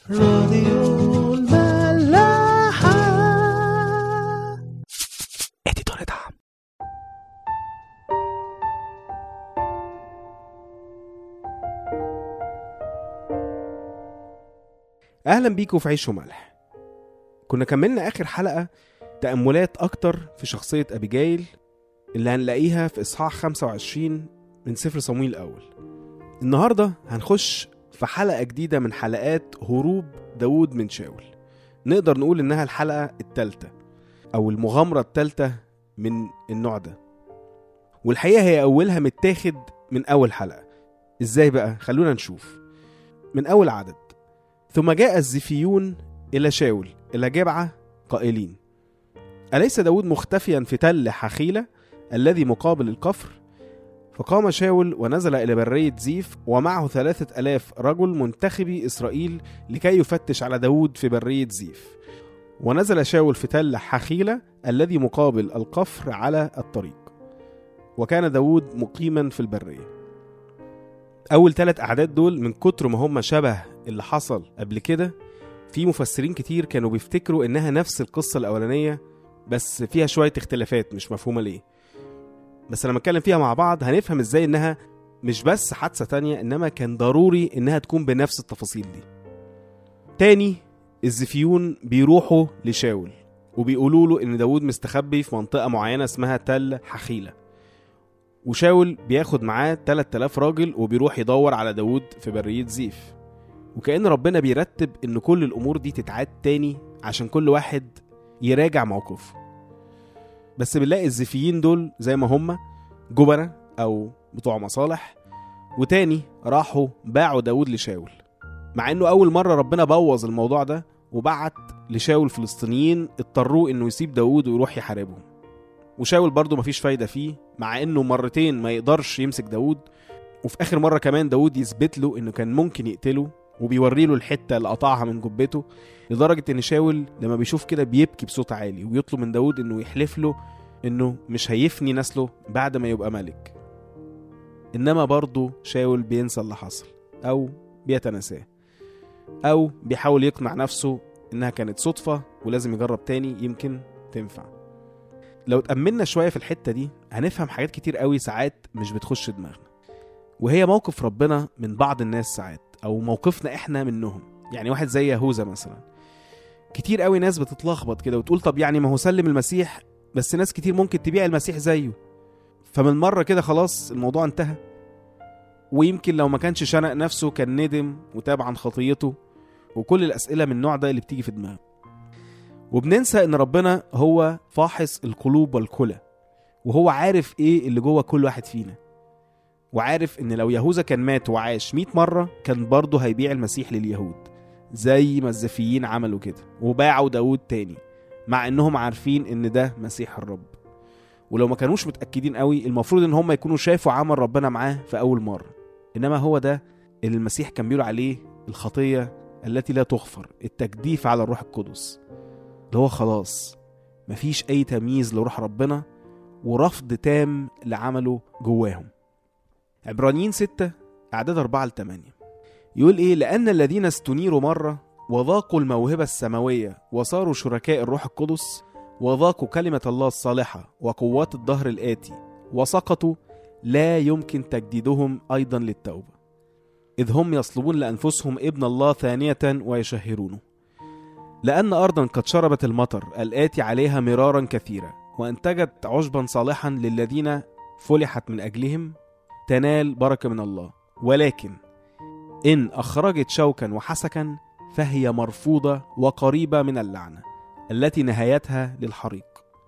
راديو الملاحة اديتور دعم اهلا بيكم في عيش وملح كنا كملنا اخر حلقه تاملات اكتر في شخصيه ابيجايل اللي هنلاقيها في اصحاح 25 من سفر صمويل الاول النهارده هنخش في حلقه جديده من حلقات هروب داوود من شاول نقدر نقول انها الحلقه الثالثه او المغامره الثالثه من النوع ده والحقيقه هي اولها متاخد من اول حلقه ازاي بقى خلونا نشوف من اول عدد ثم جاء الزفيون إلى شاول إلى جبعة قائلين أليس داود مختفيا في تل حخيلة الذي مقابل الكفر فقام شاول ونزل إلى برية زيف ومعه ثلاثة ألاف رجل منتخبي إسرائيل لكي يفتش على داود في برية زيف ونزل شاول في تل حخيلة الذي مقابل القفر على الطريق وكان داود مقيما في البرية أول ثلاث أعداد دول من كتر ما هم شبه اللي حصل قبل كده في مفسرين كتير كانوا بيفتكروا إنها نفس القصة الأولانية بس فيها شوية اختلافات مش مفهومة ليه بس لما نتكلم فيها مع بعض هنفهم ازاي انها مش بس حادثة تانية انما كان ضروري انها تكون بنفس التفاصيل دي تاني الزفيون بيروحوا لشاول وبيقولوا له ان داود مستخبي في منطقة معينة اسمها تل حخيلة وشاول بياخد معاه 3000 راجل وبيروح يدور على داود في برية زيف وكأن ربنا بيرتب ان كل الامور دي تتعاد تاني عشان كل واحد يراجع موقفه بس بنلاقي الزفيين دول زي ما هم جبنة او بتوع مصالح وتاني راحوا باعوا داود لشاول مع انه اول مرة ربنا بوظ الموضوع ده وبعت لشاول فلسطينيين اضطروه انه يسيب داود ويروح يحاربهم وشاول برضه مفيش فايدة فيه مع انه مرتين ما يقدرش يمسك داود وفي اخر مرة كمان داود يثبت له انه كان ممكن يقتله وبيوري له الحتة اللي قطعها من جبته لدرجة ان شاول لما بيشوف كده بيبكي بصوت عالي ويطلب من داود انه يحلف له انه مش هيفني نسله بعد ما يبقى ملك انما برضه شاول بينسى اللي حصل او بيتناساه او بيحاول يقنع نفسه انها كانت صدفة ولازم يجرب تاني يمكن تنفع لو اتأملنا شوية في الحتة دي هنفهم حاجات كتير قوي ساعات مش بتخش دماغنا وهي موقف ربنا من بعض الناس ساعات او موقفنا احنا منهم يعني واحد زي يهوذا مثلا كتير قوي ناس بتتلخبط كده وتقول طب يعني ما هو سلم المسيح بس ناس كتير ممكن تبيع المسيح زيه فمن مرة كده خلاص الموضوع انتهى ويمكن لو ما كانش شنق نفسه كان ندم وتاب عن خطيته وكل الأسئلة من النوع ده اللي بتيجي في دماغه وبننسى ان ربنا هو فاحص القلوب والكلى وهو عارف ايه اللي جوه كل واحد فينا وعارف ان لو يهوذا كان مات وعاش 100 مرة كان برضه هيبيع المسيح لليهود زي ما الزفيين عملوا كده وباعوا داود تاني مع انهم عارفين ان ده مسيح الرب ولو ما كانوش متأكدين قوي المفروض ان هم يكونوا شافوا عمل ربنا معاه في اول مرة انما هو ده اللي المسيح كان بيقول عليه الخطية التي لا تغفر التجديف على الروح القدس اللي هو خلاص مفيش اي تمييز لروح ربنا ورفض تام لعمله جواهم عبرانيين ستة أعداد أربعة لتمانية يقول إيه لأن الذين استنيروا مرة وذاقوا الموهبة السماوية وصاروا شركاء الروح القدس وذاقوا كلمة الله الصالحة وقوات الدهر الآتي وسقطوا لا يمكن تجديدهم أيضا للتوبة إذ هم يصلبون لأنفسهم ابن الله ثانية ويشهرونه لأن أرضا قد شربت المطر الآتي عليها مرارا كثيرا وأنتجت عشبا صالحا للذين فلحت من أجلهم تنال بركة من الله ولكن إن أخرجت شوكا وحسكا فهي مرفوضة وقريبة من اللعنة التي نهايتها للحريق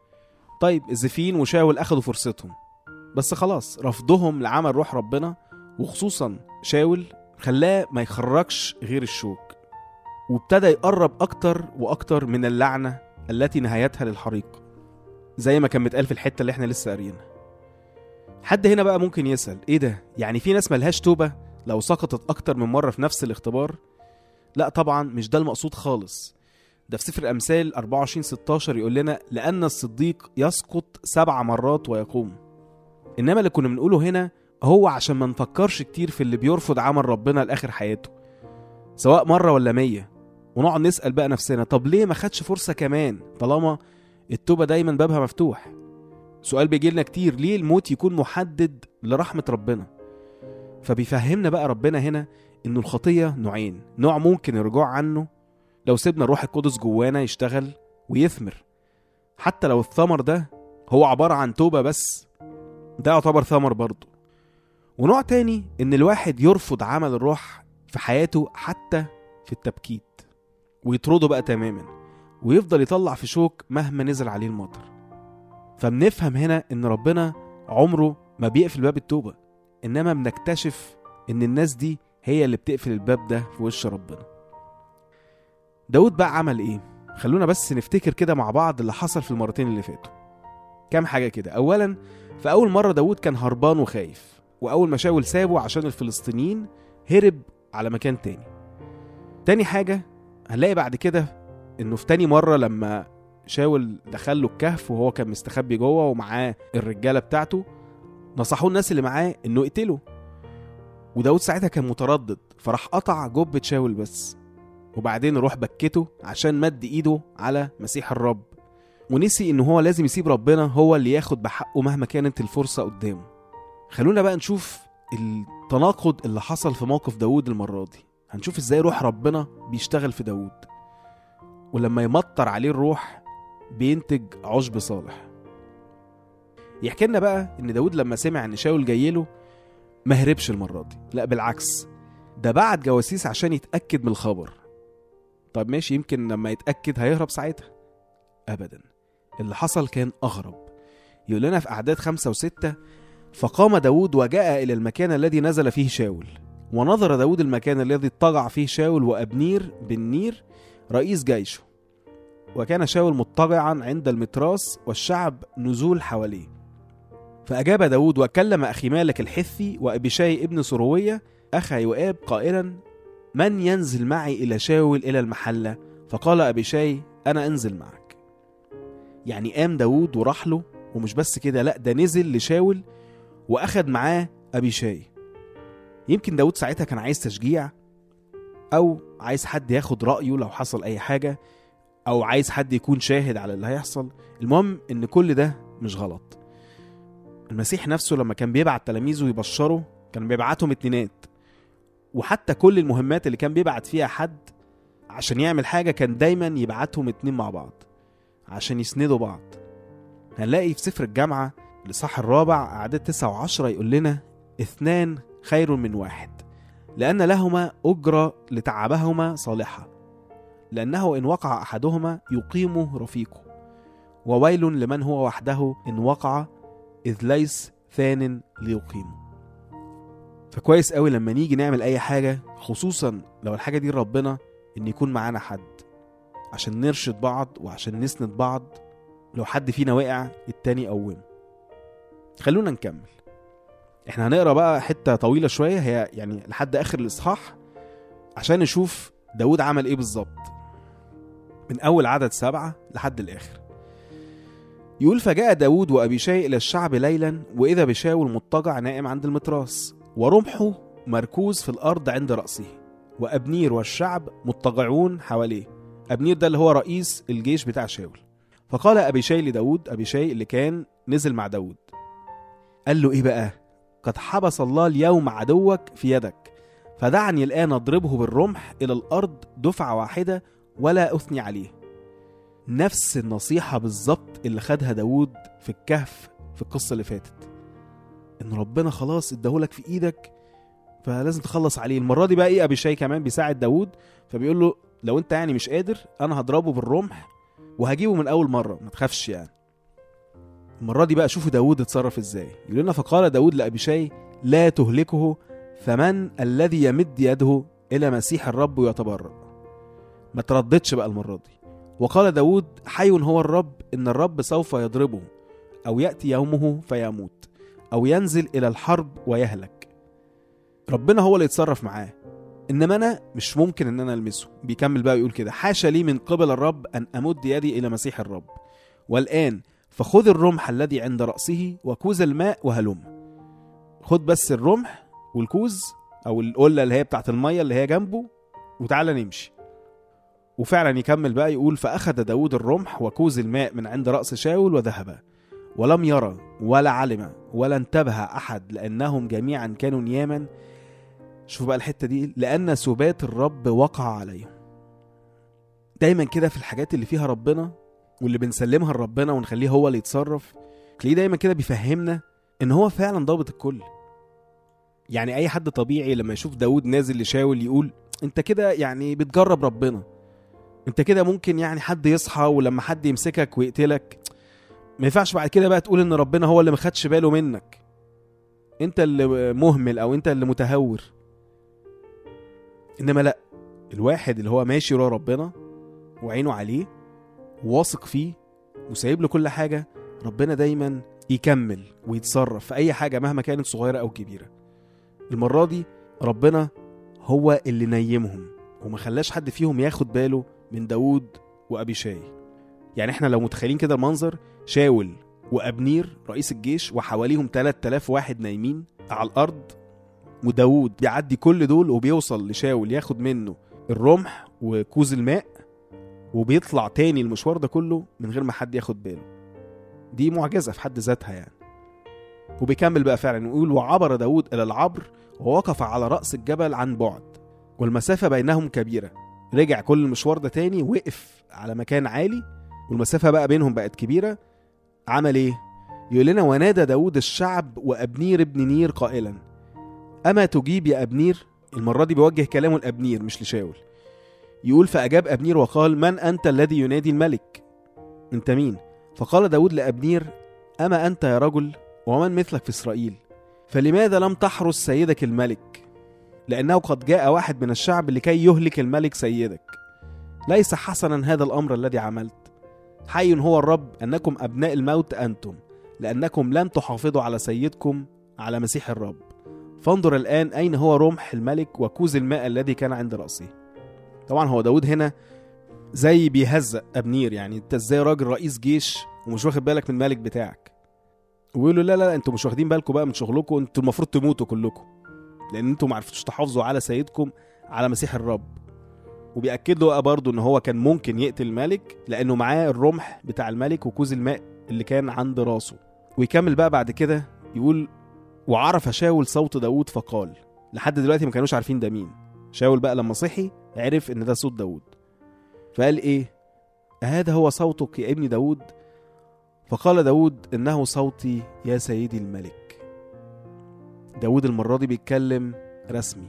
طيب الزفين وشاول أخدوا فرصتهم بس خلاص رفضهم لعمل روح ربنا وخصوصا شاول خلاه ما يخرجش غير الشوك وابتدى يقرب أكتر وأكتر من اللعنة التي نهايتها للحريق زي ما كان متقال في الحتة اللي احنا لسه قاريينها حد هنا بقى ممكن يسأل ايه ده يعني في ناس ملهاش توبة لو سقطت أكتر من مرة في نفس الاختبار لا طبعا مش ده المقصود خالص ده في سفر الأمثال 24 16 يقول لنا لأن الصديق يسقط سبع مرات ويقوم إنما اللي كنا بنقوله هنا هو عشان ما نفكرش كتير في اللي بيرفض عمل ربنا لآخر حياته سواء مرة ولا مية ونقعد نسال بقى نفسنا طب ليه ما خدش فرصه كمان طالما التوبه دايما بابها مفتوح سؤال بيجي لنا كتير ليه الموت يكون محدد لرحمه ربنا فبيفهمنا بقى ربنا هنا انه الخطيه نوعين نوع ممكن الرجوع عنه لو سيبنا الروح القدس جوانا يشتغل ويثمر حتى لو الثمر ده هو عباره عن توبه بس ده يعتبر ثمر برضه ونوع تاني ان الواحد يرفض عمل الروح في حياته حتى في التبكيت ويطرده بقى تماما ويفضل يطلع في شوك مهما نزل عليه المطر فبنفهم هنا ان ربنا عمره ما بيقفل باب التوبة انما بنكتشف ان الناس دي هي اللي بتقفل الباب ده في وش ربنا داود بقى عمل ايه خلونا بس نفتكر كده مع بعض اللي حصل في المرتين اللي فاتوا كام حاجة كده اولا في اول مرة داود كان هربان وخايف واول ما شاول سابه عشان الفلسطينيين هرب على مكان تاني تاني حاجة هنلاقي بعد كده انه في تاني مرة لما شاول دخل له الكهف وهو كان مستخبي جوه ومعاه الرجالة بتاعته نصحوه الناس اللي معاه انه يقتله وداود ساعتها كان متردد فراح قطع جبة شاول بس وبعدين روح بكته عشان مد ايده على مسيح الرب ونسي ان هو لازم يسيب ربنا هو اللي ياخد بحقه مهما كانت الفرصة قدامه خلونا بقى نشوف التناقض اللي حصل في موقف داود المرة دي هنشوف ازاي روح ربنا بيشتغل في داود ولما يمطر عليه الروح بينتج عشب صالح يحكي لنا بقى ان داود لما سمع ان شاول جاي له ما هربش المرة دي لا بالعكس ده بعت جواسيس عشان يتأكد من الخبر طب ماشي يمكن لما يتأكد هيهرب ساعتها أبدا اللي حصل كان أغرب يقول لنا في أعداد خمسة وستة فقام داود وجاء إلى المكان الذي نزل فيه شاول ونظر داود المكان الذي اضطجع فيه شاول وأبنير بن نير رئيس جيشه وكان شاول مضطجعا عند المتراس والشعب نزول حواليه فأجاب داود وكلم أخي مالك الحثي وأبيشاي ابن سروية أخا يؤاب قائلا من ينزل معي إلى شاول إلى المحلة فقال أبيشاي أنا أنزل معك يعني قام داود وراح له ومش بس كده لا ده نزل لشاول واخد معاه ابيشاي يمكن داود ساعتها كان عايز تشجيع او عايز حد ياخد رايه لو حصل اي حاجه او عايز حد يكون شاهد على اللي هيحصل المهم ان كل ده مش غلط المسيح نفسه لما كان بيبعت تلاميذه يبشروا كان بيبعتهم اتنينات وحتى كل المهمات اللي كان بيبعت فيها حد عشان يعمل حاجة كان دايما يبعتهم اتنين مع بعض عشان يسندوا بعض هنلاقي في سفر الجامعة الإصحاح الرابع أعداد تسعة وعشرة يقول لنا اثنان خير من واحد لأن لهما أجرة لتعبهما صالحة لأنه إن وقع أحدهما يقيم رفيقه وويل لمن هو وحده إن وقع إذ ليس ثان ليقيمه فكويس قوي لما نيجي نعمل أي حاجة خصوصا لو الحاجة دي ربنا إن يكون معانا حد عشان نرشد بعض وعشان نسند بعض لو حد فينا وقع التاني يقومه خلونا نكمل احنا هنقرا بقى حته طويله شويه هي يعني لحد اخر الاصحاح عشان نشوف داود عمل ايه بالظبط من اول عدد سبعة لحد الاخر يقول فجاء داود وأبيشاي إلى الشعب ليلا وإذا بشاول مضطجع نائم عند المتراس ورمحه مركوز في الأرض عند رأسه وأبنير والشعب مضطجعون حواليه أبنير ده اللي هو رئيس الجيش بتاع شاول فقال أبيشاي لداود أبيشاي اللي كان نزل مع داود قال له إيه بقى قد حبس الله اليوم عدوك في يدك فدعني الآن أضربه بالرمح إلى الأرض دفعة واحدة ولا أثني عليه نفس النصيحة بالظبط اللي خدها داود في الكهف في القصة اللي فاتت إن ربنا خلاص اداهولك في إيدك فلازم تخلص عليه المرة دي بقى إيه أبيشاي كمان بيساعد داود فبيقول له لو أنت يعني مش قادر أنا هضربه بالرمح وهجيبه من أول مرة ما تخافش يعني المرة دي بقى شوفوا داود اتصرف ازاي يقول لنا فقال داود لأبيشاي لا تهلكه فمن الذي يمد يده إلى مسيح الرب ويتبرأ ما ترددش بقى المرة دي وقال داود حي هو الرب إن الرب سوف يضربه أو يأتي يومه فيموت أو ينزل إلى الحرب ويهلك ربنا هو اللي يتصرف معاه إنما أنا مش ممكن إن أنا ألمسه بيكمل بقى يقول كده حاشا لي من قبل الرب أن أمد يدي إلى مسيح الرب والآن فخذ الرمح الذي عند رأسه وكوز الماء وهلم خد بس الرمح والكوز أو القلة اللي هي بتاعت المية اللي هي جنبه وتعالى نمشي وفعلا يكمل بقى يقول فأخذ داود الرمح وكوز الماء من عند رأس شاول وذهب ولم يرى ولا علم ولا انتبه أحد لأنهم جميعا كانوا نياما شوف بقى الحتة دي لأن سبات الرب وقع عليهم دايما كده في الحاجات اللي فيها ربنا واللي بنسلمها لربنا ونخليه هو اللي يتصرف تلاقيه دايما كده بيفهمنا ان هو فعلا ضابط الكل يعني اي حد طبيعي لما يشوف داود نازل لشاول يقول انت كده يعني بتجرب ربنا انت كده ممكن يعني حد يصحى ولما حد يمسكك ويقتلك ما ينفعش بعد كده بقى تقول ان ربنا هو اللي ما خدش باله منك انت اللي مهمل او انت اللي متهور انما لا الواحد اللي هو ماشي ورا ربنا وعينه عليه واثق فيه وسايب له كل حاجه ربنا دايما يكمل ويتصرف في اي حاجه مهما كانت صغيره او كبيره المره دي ربنا هو اللي نيمهم وما خلاش حد فيهم ياخد باله من داود وابي شاي يعني احنا لو متخيلين كده المنظر شاول وابنير رئيس الجيش وحواليهم 3000 واحد نايمين على الارض وداود بيعدي كل دول وبيوصل لشاول ياخد منه الرمح وكوز الماء وبيطلع تاني المشوار ده كله من غير ما حد ياخد باله دي معجزة في حد ذاتها يعني وبيكمل بقى فعلا ويقول وعبر داود إلى العبر ووقف على رأس الجبل عن بعد والمسافة بينهم كبيرة رجع كل المشوار ده تاني وقف على مكان عالي والمسافة بقى بينهم بقت كبيرة عمل ايه؟ يقول لنا ونادى داود الشعب وأبنير ابن نير قائلا أما تجيب يا أبنير المرة دي بيوجه كلامه لأبنير مش لشاول يقول فأجاب أبنير وقال من أنت الذي ينادي الملك أنت مين فقال داود لأبنير أما أنت يا رجل ومن مثلك في إسرائيل فلماذا لم تحرس سيدك الملك لأنه قد جاء واحد من الشعب لكي يهلك الملك سيدك ليس حسنا هذا الأمر الذي عملت حي هو الرب أنكم أبناء الموت أنتم لأنكم لم تحافظوا على سيدكم على مسيح الرب فانظر الآن أين هو رمح الملك وكوز الماء الذي كان عند رأسه طبعا هو داود هنا زي بيهزق أبنير يعني انت ازاي راجل رئيس جيش ومش واخد بالك من الملك بتاعك ويقول له لا لا انتوا مش واخدين بالكم بقى من شغلكم انتوا المفروض تموتوا كلكم لان انتوا ما عرفتوش تحافظوا على سيدكم على مسيح الرب وبيأكد له بقى برضه ان هو كان ممكن يقتل الملك لانه معاه الرمح بتاع الملك وكوز الماء اللي كان عند راسه ويكمل بقى بعد كده يقول وعرف شاول صوت داود فقال لحد دلوقتي ما كانوش عارفين ده مين شاول بقى لما صحي عرف ان ده صوت داود فقال ايه هذا هو صوتك يا ابن داود فقال داود انه صوتي يا سيدي الملك داود المرة دي بيتكلم رسمي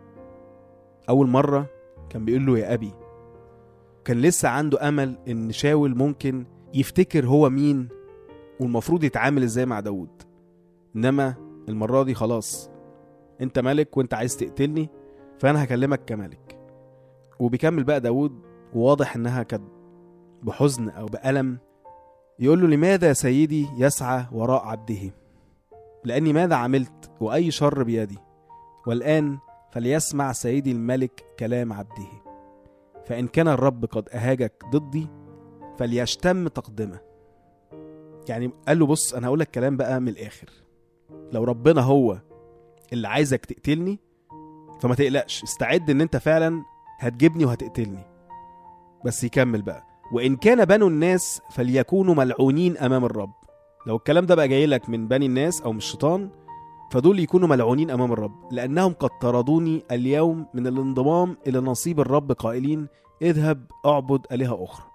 أول مرة كان بيقول له يا أبي كان لسه عنده أمل إن شاول ممكن يفتكر هو مين والمفروض يتعامل إزاي مع داود إنما المرة دي خلاص أنت ملك وأنت عايز تقتلني فأنا هكلمك كملك وبيكمل بقى داود وواضح إنها كانت بحزن أو بألم يقول له لماذا يا سيدي يسعى وراء عبده لأني ماذا عملت وأي شر بيدي والآن فليسمع سيدي الملك كلام عبده فإن كان الرب قد أهاجك ضدي فليشتم تقدمه يعني قال له بص أنا هقول لك كلام بقى من الآخر لو ربنا هو اللي عايزك تقتلني فما تقلقش استعد ان انت فعلا هتجيبني وهتقتلني بس يكمل بقى وان كان بنو الناس فليكونوا ملعونين امام الرب لو الكلام ده بقى جاي لك من بني الناس او من الشيطان فدول يكونوا ملعونين امام الرب لانهم قد طردوني اليوم من الانضمام الى نصيب الرب قائلين اذهب اعبد الهه اخرى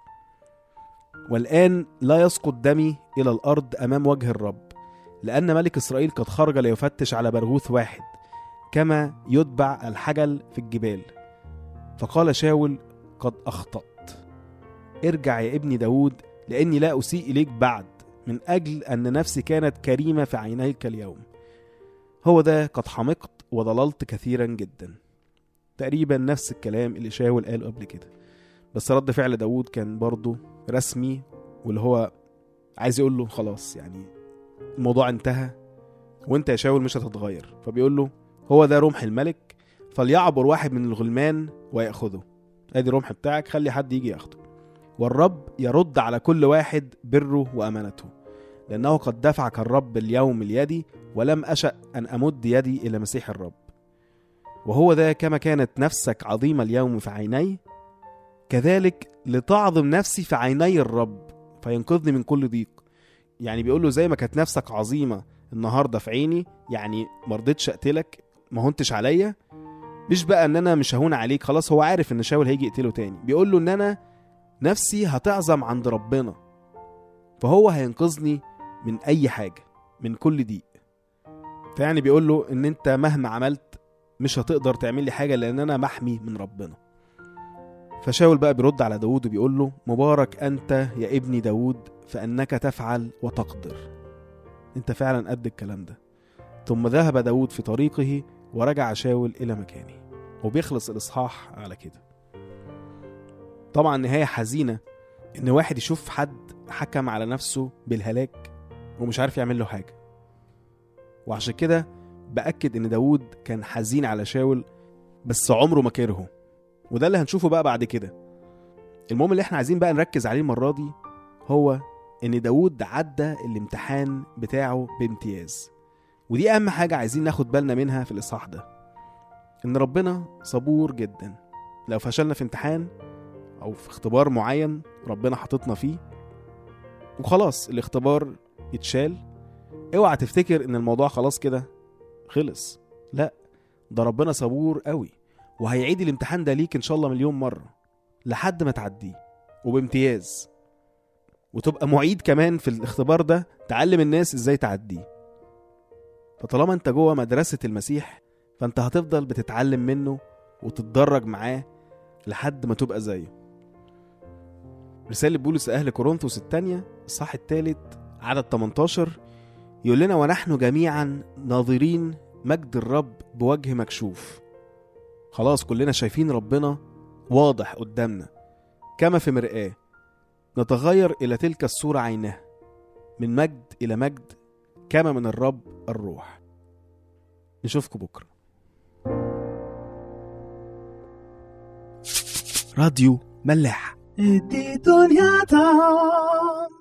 والان لا يسقط دمي الى الارض امام وجه الرب لان ملك اسرائيل قد خرج ليفتش على برغوث واحد كما يتبع الحجل في الجبال فقال شاول قد اخطات ارجع يا ابني داود لاني لا اسيء اليك بعد من اجل ان نفسي كانت كريمه في عينيك اليوم هو ده قد حمقت وضللت كثيرا جدا تقريبا نفس الكلام اللي شاول قاله قبل كده بس رد فعل داود كان برضه رسمي واللي هو عايز يقول له خلاص يعني الموضوع انتهى وانت يا شاول مش هتتغير فبيقول له هو ده رمح الملك فليعبر واحد من الغلمان ويأخذه ادي الرمح بتاعك خلي حد يجي ياخده والرب يرد على كل واحد بره وأمانته لأنه قد دفعك الرب اليوم اليدي ولم أشأ أن أمد يدي إلى مسيح الرب وهو ده كما كانت نفسك عظيمة اليوم في عيني كذلك لتعظم نفسي في عيني الرب فينقذني من كل ضيق يعني بيقول له زي ما كانت نفسك عظيمه النهارده في عيني يعني ما رضيتش اقتلك ما هنتش عليا مش بقى ان انا مش هون عليك خلاص هو عارف ان شاول هيجي يقتله تاني بيقول له ان انا نفسي هتعظم عند ربنا فهو هينقذني من اي حاجه من كل ضيق فيعني بيقول له ان انت مهما عملت مش هتقدر تعمل لي حاجه لان انا محمي من ربنا فشاول بقى بيرد على داود وبيقول له مبارك انت يا ابني داود فانك تفعل وتقدر انت فعلا قد الكلام ده ثم ذهب داود في طريقه ورجع شاول الى مكانه وبيخلص الاصحاح على كده طبعا نهايه حزينه ان واحد يشوف حد حكم على نفسه بالهلاك ومش عارف يعمل له حاجه وعشان كده باكد ان داود كان حزين على شاول بس عمره ما كرهه وده اللي هنشوفه بقى بعد كده المهم اللي احنا عايزين بقى نركز عليه المره دي هو ان داود عدى الامتحان بتاعه بامتياز ودي اهم حاجه عايزين ناخد بالنا منها في الاصحاح ده ان ربنا صبور جدا لو فشلنا في امتحان او في اختبار معين ربنا حاططنا فيه وخلاص الاختبار يتشال اوعى تفتكر ان الموضوع خلاص كده خلص لا ده ربنا صبور قوي وهيعيد الامتحان ده ليك ان شاء الله مليون مره لحد ما تعديه وبامتياز وتبقى معيد كمان في الاختبار ده تعلم الناس ازاي تعديه فطالما انت جوه مدرسة المسيح فانت هتفضل بتتعلم منه وتتدرج معاه لحد ما تبقى زيه رسالة بولس أهل كورنثوس الثانية الصح الثالث عدد 18 يقول لنا ونحن جميعا ناظرين مجد الرب بوجه مكشوف خلاص كلنا شايفين ربنا واضح قدامنا كما في مرآة نتغير إلى تلك الصورة عينها من مجد إلى مجد كما من الرب الروح نشوفكم بكرة راديو ملاح ادي دنيا طعم